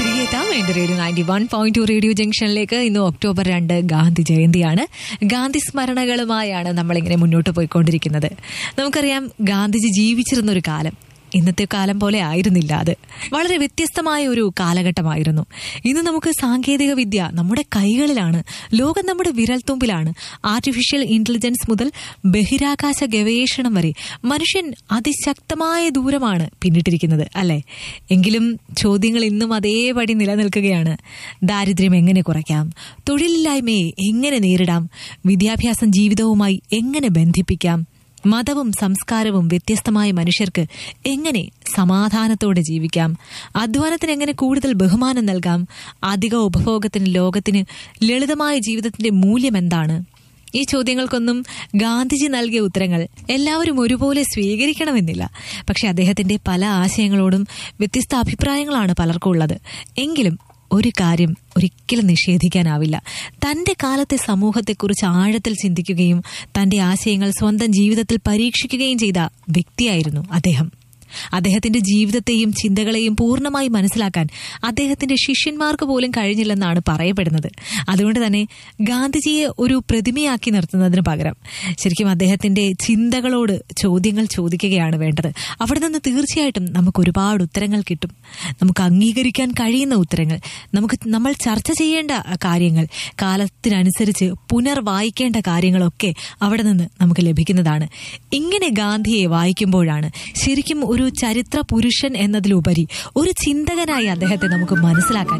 തിരികെത്താം എന്റെ radio ninety one point two radio ജംഗ്ഷനിലേക്ക് ഇന്ന് ഒക്ടോബർ രണ്ട് ഗാന്ധി ജയന്തിയാണ് ഗാന്ധി സ്മരണകളുമായാണ് നമ്മളിങ്ങനെ മുന്നോട്ട് പോയിക്കൊണ്ടിരിക്കുന്നത് നമുക്കറിയാം ഗാന്ധിജി ജീവിച്ചിരുന്ന ഒരു കാലം ഇന്നത്തെ കാലം പോലെ ആയിരുന്നില്ല അത് വളരെ വ്യത്യസ്തമായ ഒരു കാലഘട്ടമായിരുന്നു ഇന്ന് നമുക്ക് സാങ്കേതിക വിദ്യ നമ്മുടെ കൈകളിലാണ് ലോകം നമ്മുടെ വിരൽത്തുമ്പിലാണ് ആർട്ടിഫിഷ്യൽ ഇന്റലിജൻസ് മുതൽ ബഹിരാകാശ ഗവേഷണം വരെ മനുഷ്യൻ അതിശക്തമായ ദൂരമാണ് പിന്നിട്ടിരിക്കുന്നത് അല്ലെ എങ്കിലും ചോദ്യങ്ങൾ ഇന്നും അതേപടി നിലനിൽക്കുകയാണ് ദാരിദ്ര്യം എങ്ങനെ കുറയ്ക്കാം തൊഴിലില്ലായ്മയെ എങ്ങനെ നേരിടാം വിദ്യാഭ്യാസം ജീവിതവുമായി എങ്ങനെ ബന്ധിപ്പിക്കാം മതവും സംസ്കാരവും വ്യത്യസ്തമായ മനുഷ്യർക്ക് എങ്ങനെ സമാധാനത്തോടെ ജീവിക്കാം അധ്വാനത്തിന് എങ്ങനെ കൂടുതൽ ബഹുമാനം നൽകാം അധിക ഉപഭോഗത്തിന് ലോകത്തിന് ലളിതമായ ജീവിതത്തിന്റെ മൂല്യം എന്താണ് ഈ ചോദ്യങ്ങൾക്കൊന്നും ഗാന്ധിജി നൽകിയ ഉത്തരങ്ങൾ എല്ലാവരും ഒരുപോലെ സ്വീകരിക്കണമെന്നില്ല പക്ഷെ അദ്ദേഹത്തിന്റെ പല ആശയങ്ങളോടും വ്യത്യസ്ത അഭിപ്രായങ്ങളാണ് പലർക്കും ഉള്ളത് എങ്കിലും ഒരു കാര്യം ഒരിക്കലും നിഷേധിക്കാനാവില്ല തന്റെ കാലത്തെ സമൂഹത്തെക്കുറിച്ച് ആഴത്തിൽ ചിന്തിക്കുകയും തന്റെ ആശയങ്ങൾ സ്വന്തം ജീവിതത്തിൽ പരീക്ഷിക്കുകയും ചെയ്ത വ്യക്തിയായിരുന്നു അദ്ദേഹം അദ്ദേഹത്തിന്റെ ജീവിതത്തെയും ചിന്തകളെയും പൂർണ്ണമായി മനസ്സിലാക്കാൻ അദ്ദേഹത്തിന്റെ ശിഷ്യന്മാർക്ക് പോലും കഴിഞ്ഞില്ലെന്നാണ് പറയപ്പെടുന്നത് അതുകൊണ്ട് തന്നെ ഗാന്ധിജിയെ ഒരു പ്രതിമയാക്കി നിർത്തുന്നതിന് പകരം ശരിക്കും അദ്ദേഹത്തിന്റെ ചിന്തകളോട് ചോദ്യങ്ങൾ ചോദിക്കുകയാണ് വേണ്ടത് അവിടെ നിന്ന് തീർച്ചയായിട്ടും നമുക്ക് ഒരുപാട് ഉത്തരങ്ങൾ കിട്ടും നമുക്ക് അംഗീകരിക്കാൻ കഴിയുന്ന ഉത്തരങ്ങൾ നമുക്ക് നമ്മൾ ചർച്ച ചെയ്യേണ്ട കാര്യങ്ങൾ കാലത്തിനനുസരിച്ച് പുനർവായിക്കേണ്ട കാര്യങ്ങളൊക്കെ അവിടെ നിന്ന് നമുക്ക് ലഭിക്കുന്നതാണ് ഇങ്ങനെ ഗാന്ധിയെ വായിക്കുമ്പോഴാണ് ശരിക്കും ഒരു ചരിത്ര പുരുഷൻ എന്നതിലുപരി ഒരു ചിന്തകനായി അദ്ദേഹത്തെ നമുക്ക് മനസ്സിലാക്കാൻ